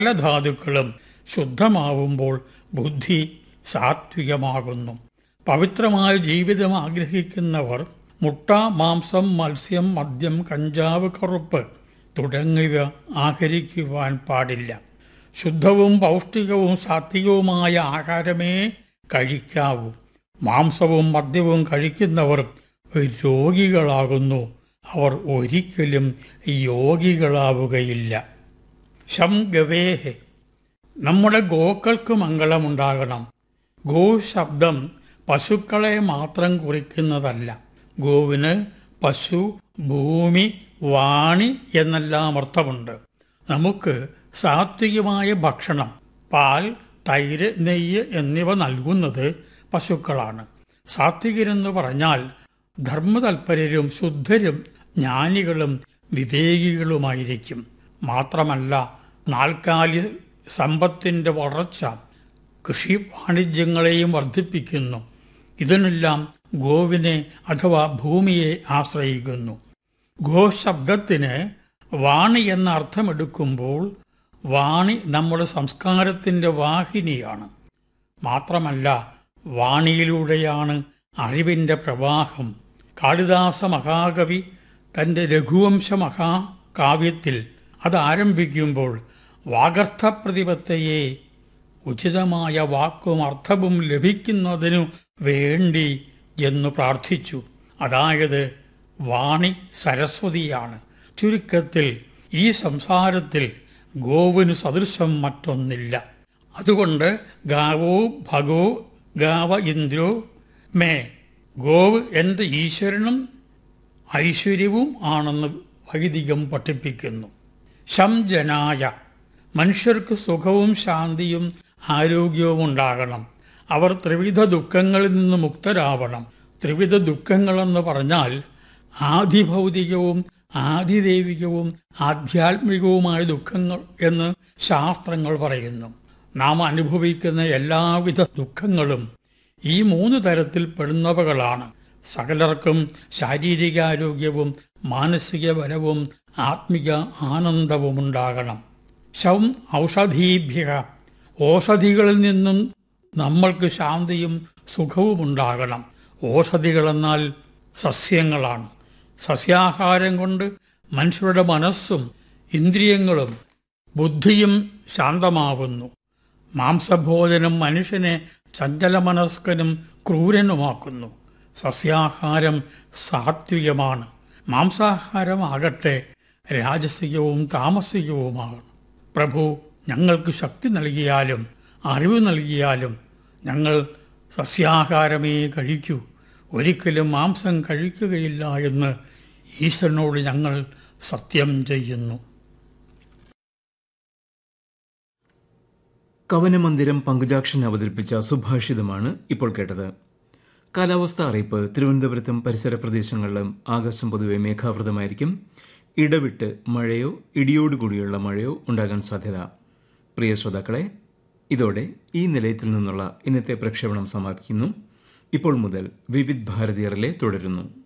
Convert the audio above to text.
സകല ധാതുക്കളും ശുദ്ധമാവുമ്പോൾ ബുദ്ധി സാത്വികമാകുന്നു പവിത്രമായ ജീവിതം ആഗ്രഹിക്കുന്നവർ മുട്ട മാംസം മത്സ്യം മദ്യം കഞ്ചാവ് കറുപ്പ് തുടങ്ങിയവ ആഹരിക്കുവാൻ പാടില്ല ശുദ്ധവും പൗഷ്ടികവും സാത്വികവുമായ ആഹാരമേ കഴിക്കാവൂ മാംസവും മദ്യവും കഴിക്കുന്നവർ രോഗികളാകുന്നു അവർ ഒരിക്കലും യോഗികളാവുകയില്ല ശം ഗവേഹെ നമ്മുടെ ഗോക്കൾക്ക് മംഗളമുണ്ടാകണം ഗോ ശബ്ദം പശുക്കളെ മാത്രം കുറിക്കുന്നതല്ല ഗോവിന് പശു ഭൂമി വാണി എന്നെല്ലാം അർത്ഥമുണ്ട് നമുക്ക് സാത്വികമായ ഭക്ഷണം പാൽ തൈര് നെയ്യ് എന്നിവ നൽകുന്നത് പശുക്കളാണ് സാത്വികരെന്ന് പറഞ്ഞാൽ ധർമ്മതൽപരരും ശുദ്ധരും ജ്ഞാനികളും വിവേകികളുമായിരിക്കും മാത്രമല്ല നാൽക്കാലി സമ്പത്തിൻ്റെ വളർച്ച കൃഷി വാണിജ്യങ്ങളെയും വർദ്ധിപ്പിക്കുന്നു ഇതിനെല്ലാം ഗോവിനെ അഥവാ ഭൂമിയെ ആശ്രയിക്കുന്നു ഗോ ശബ്ദത്തിന് വാണി എന്ന അർത്ഥമെടുക്കുമ്പോൾ വാണി നമ്മുടെ സംസ്കാരത്തിൻ്റെ വാഹിനിയാണ് മാത്രമല്ല വാണിയിലൂടെയാണ് അറിവിൻ്റെ പ്രവാഹം കാളിദാസ മഹാകവി തൻ്റെ രഘുവംശ മഹാകാവ്യത്തിൽ അത് ആരംഭിക്കുമ്പോൾ വാഗർത്ഥ പ്രതിപത്തയെ ഉചിതമായ വാക്കും അർത്ഥവും ലഭിക്കുന്നതിനു വേണ്ടി എന്ന് പ്രാർത്ഥിച്ചു അതായത് വാണി സരസ്വതിയാണ് ചുരുക്കത്തിൽ ഈ സംസാരത്തിൽ ഗോവിന് സദൃശം മറ്റൊന്നില്ല അതുകൊണ്ട് ഗാവോ ഭഗോ ഗാവ ഇന്ദ്രോ മേ ഗോവ് എൻ്റെ ഈശ്വരനും ഐശ്വര്യവും ആണെന്ന് വൈദികം പഠിപ്പിക്കുന്നു ശംജനായ മനുഷ്യർക്ക് സുഖവും ശാന്തിയും ആരോഗ്യവും ഉണ്ടാകണം അവർ ത്രിവിധ ദുഃഖങ്ങളിൽ നിന്ന് മുക്തരാവണം ത്രിവിധ ദുഃഖങ്ങളെന്ന് പറഞ്ഞാൽ ആദിഭൗതികവും ആദിദൈവികവും ആധ്യാത്മികവുമായ ദുഃഖങ്ങൾ എന്ന് ശാസ്ത്രങ്ങൾ പറയുന്നു നാം അനുഭവിക്കുന്ന എല്ലാവിധ ദുഃഖങ്ങളും ഈ മൂന്ന് തരത്തിൽ പെടുന്നവകളാണ് സകലർക്കും ശാരീരികാരോഗ്യവും മാനസിക ബലവും ആത്മിക ആനന്ദവും ഉണ്ടാകണം ശം ഔഷധീഭ്യ ഓഷധികളിൽ നിന്നും നമ്മൾക്ക് ശാന്തിയും സുഖവും ഉണ്ടാകണം ഓഷധികളെന്നാൽ സസ്യങ്ങളാണ് സസ്യാഹാരം കൊണ്ട് മനുഷ്യരുടെ മനസ്സും ഇന്ദ്രിയങ്ങളും ബുദ്ധിയും ശാന്തമാവുന്നു മാംസഭോജനം മനുഷ്യനെ ചഞ്ചലമനസ്കനും ക്രൂരനുമാക്കുന്നു സസ്യാഹാരം സാത്വികമാണ് മാംസാഹാരമാകട്ടെ രാജസികവും താമസികവുമാണ് പ്രഭു ഞങ്ങൾക്ക് ശക്തി നൽകിയാലും അറിവ് നൽകിയാലും ഞങ്ങൾ സസ്യാഹാരമേ കഴിക്കൂ ഒരിക്കലും മാംസം കഴിക്കുകയില്ല എന്ന് ഈശ്വരനോട് ഞങ്ങൾ സത്യം ചെയ്യുന്നു കവനമന്ദിരം പങ്കുജാക്ഷൻ അവതരിപ്പിച്ച സുഭാഷിതമാണ് ഇപ്പോൾ കേട്ടത് കാലാവസ്ഥ അറിയിപ്പ് തിരുവനന്തപുരത്തും പരിസര പ്രദേശങ്ങളിലും ആകാശം പൊതുവെ മേഘാവൃതമായിരിക്കും ഇടവിട്ട് മഴയോ ഇടിയോടുകൂടിയുള്ള മഴയോ ഉണ്ടാകാൻ സാധ്യത പ്രിയ ശ്രോതാക്കളെ ഇതോടെ ഈ നിലയത്തിൽ നിന്നുള്ള ഇന്നത്തെ പ്രക്ഷേപണം സമാപിക്കുന്നു ഇപ്പോൾ മുതൽ വിവിധ് ഭാരതീയറിലെ തുടരുന്നു